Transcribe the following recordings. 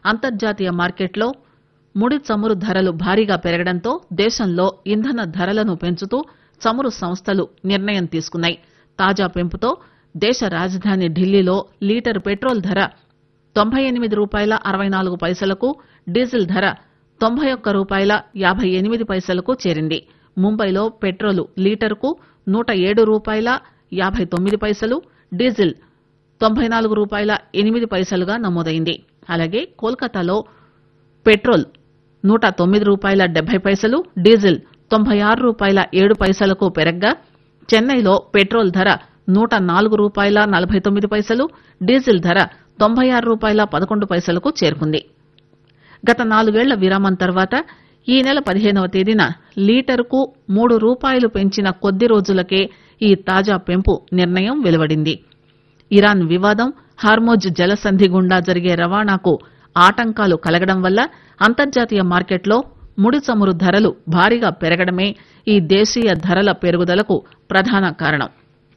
అంతర్జాతీయ మార్కెట్లో ముడి చమురు ధరలు భారీగా పెరగడంతో దేశంలో ఇంధన ధరలను పెంచుతూ చమురు సంస్థలు నిర్ణయం తీసుకున్నాయి తాజా పెంపుతో దేశ రాజధాని ఢిల్లీలో లీటర్ పెట్రోల్ ధర తొంభై ఎనిమిది రూపాయల అరవై నాలుగు పైసలకు డీజిల్ ధర తొంభై ఒక్క రూపాయల యాభై ఎనిమిది పైసలకు చేరింది ముంబైలో పెట్రోలు లీటరుకు నూట ఏడు రూపాయల యాభై తొమ్మిది పైసలు డీజిల్ తొంభై నాలుగు రూపాయల ఎనిమిది పైసలుగా నమోదైంది అలాగే కోల్కతాలో పెట్రోల్ నూట తొమ్మిది రూపాయల డెబ్బై పైసలు డీజిల్ తొంభై ఆరు రూపాయల ఏడు పైసలకు పెరగ్గా చెన్నైలో పెట్రోల్ ధర నూట నాలుగు రూపాయల నలభై తొమ్మిది పైసలు డీజిల్ ధర తొంభై ఆరు రూపాయల పదకొండు పైసలకు చేరుకుంది గత నాలుగేళ్ల విరామం తర్వాత ఈ నెల పదిహేనవ తేదీన లీటరుకు మూడు రూపాయలు పెంచిన కొద్ది రోజులకే ఈ తాజా పెంపు నిర్ణయం వెలువడింది ఇరాన్ వివాదం హార్మోజ్ జలసంధి గుండా జరిగే రవాణాకు ఆటంకాలు కలగడం వల్ల అంతర్జాతీయ మార్కెట్లో ముడి చమురు ధరలు భారీగా పెరగడమే ఈ దేశీయ ధరల పెరుగుదలకు ప్రధాన కారణం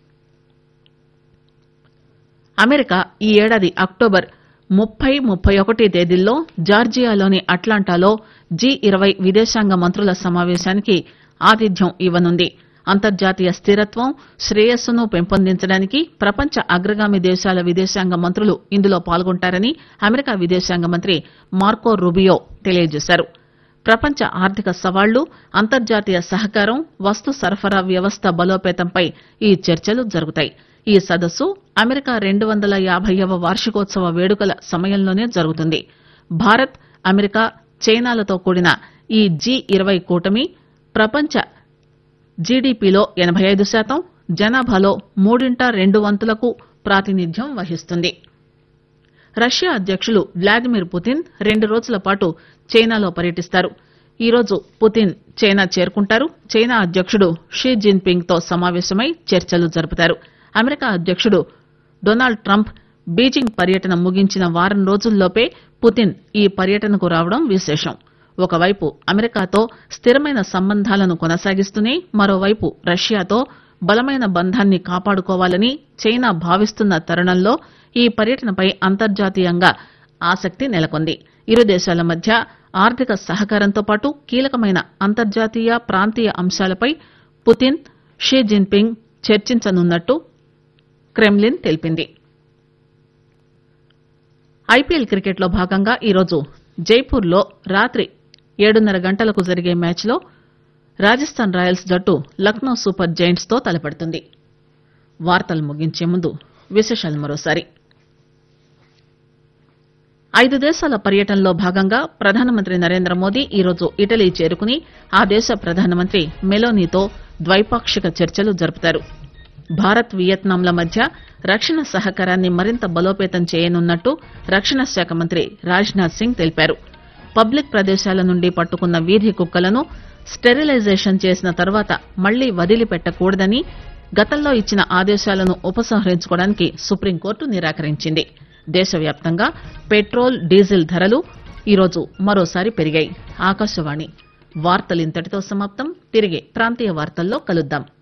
అమెరికా ఈ ఏడాది అక్టోబర్ ముప్పై ముప్పై ఒకటి తేదీల్లో జార్జియాలోని అట్లాంటాలో జీ ఇరవై విదేశాంగ మంత్రుల సమావేశానికి ఆతిథ్యం ఇవ్వనుంది అంతర్జాతీయ స్థిరత్వం శ్రేయస్సును పెంపొందించడానికి ప్రపంచ అగ్రగామి దేశాల విదేశాంగ మంత్రులు ఇందులో పాల్గొంటారని అమెరికా విదేశాంగ మంత్రి మార్కో రూబియో తెలియజేశారు ప్రపంచ ఆర్థిక సవాళ్లు అంతర్జాతీయ సహకారం వస్తు సరఫరా వ్యవస్థ బలోపేతంపై ఈ చర్చలు జరుగుతాయి ఈ సదస్సు అమెరికా రెండు వందల యాభైవ వార్షికోత్సవ వేడుకల సమయంలోనే జరుగుతుంది భారత్ అమెరికా చైనాలతో కూడిన ఈ జీ ఇరవై కూటమి ప్రపంచ జీడీపీలో ఎనబై ఐదు శాతం జనాభాలో మూడింట రెండు వంతులకు ప్రాతినిధ్యం వహిస్తుంది రష్యా అధ్యక్షులు వ్లాదిమిర్ పుతిన్ రెండు రోజుల పాటు చైనాలో పర్యటిస్తారు ఈరోజు పుతిన్ చైనా చేరుకుంటారు చైనా అధ్యక్షుడు షీ జిన్పింగ్ తో సమావేశమై చర్చలు జరుపుతారు అమెరికా అధ్యక్షుడు డొనాల్డ్ ట్రంప్ బీజింగ్ పర్యటన ముగించిన వారం రోజుల్లోపే పుతిన్ ఈ పర్యటనకు రావడం విశేషం ఒకవైపు అమెరికాతో స్థిరమైన సంబంధాలను కొనసాగిస్తూనే మరోవైపు రష్యాతో బలమైన బంధాన్ని కాపాడుకోవాలని చైనా భావిస్తున్న తరుణంలో ఈ పర్యటనపై అంతర్జాతీయంగా ఆసక్తి నెలకొంది ఇరు దేశాల మధ్య ఆర్థిక సహకారంతో పాటు కీలకమైన అంతర్జాతీయ ప్రాంతీయ అంశాలపై పుతిన్ షీ జిన్పింగ్ చర్చించనున్నట్టు క్రెమ్లిన్ తెలిపింది ఐపీఎల్ క్రికెట్లో భాగంగా ఈరోజు జైపూర్లో రాత్రి ఏడున్నర గంటలకు జరిగే మ్యాచ్లో రాజస్థాన్ రాయల్స్ జట్టు లక్నో సూపర్ జైంట్స్ తో తలపడుతుంది వార్తలు ముగించే ముందు విశేషాలు మరోసారి ఐదు దేశాల పర్యటనలో భాగంగా ప్రధానమంత్రి నరేంద్ర మోదీ ఈరోజు ఇటలీ చేరుకుని ఆ దేశ ప్రధానమంత్రి మెలోనీతో ద్వైపాక్షిక చర్చలు జరుపుతారు భారత్ వియత్నాంల మధ్య రక్షణ సహకారాన్ని మరింత బలోపేతం చేయనున్నట్టు రక్షణ శాఖ మంత్రి రాజ్నాథ్ సింగ్ తెలిపారు పబ్లిక్ ప్రదేశాల నుండి పట్టుకున్న వీధి కుక్కలను స్టెరిలైజేషన్ చేసిన తర్వాత మళ్లీ వదిలిపెట్టకూడదని గతంలో ఇచ్చిన ఆదేశాలను ఉపసంహరించుకోవడానికి సుప్రీంకోర్టు నిరాకరించింది దేశవ్యాప్తంగా పెట్రోల్ డీజిల్ ధరలు ఈరోజు మరోసారి పెరిగాయి ఆకాశవాణి వార్తలు ఇంతటితో సమాప్తం తిరిగి ప్రాంతీయ వార్తల్లో కలుద్దాం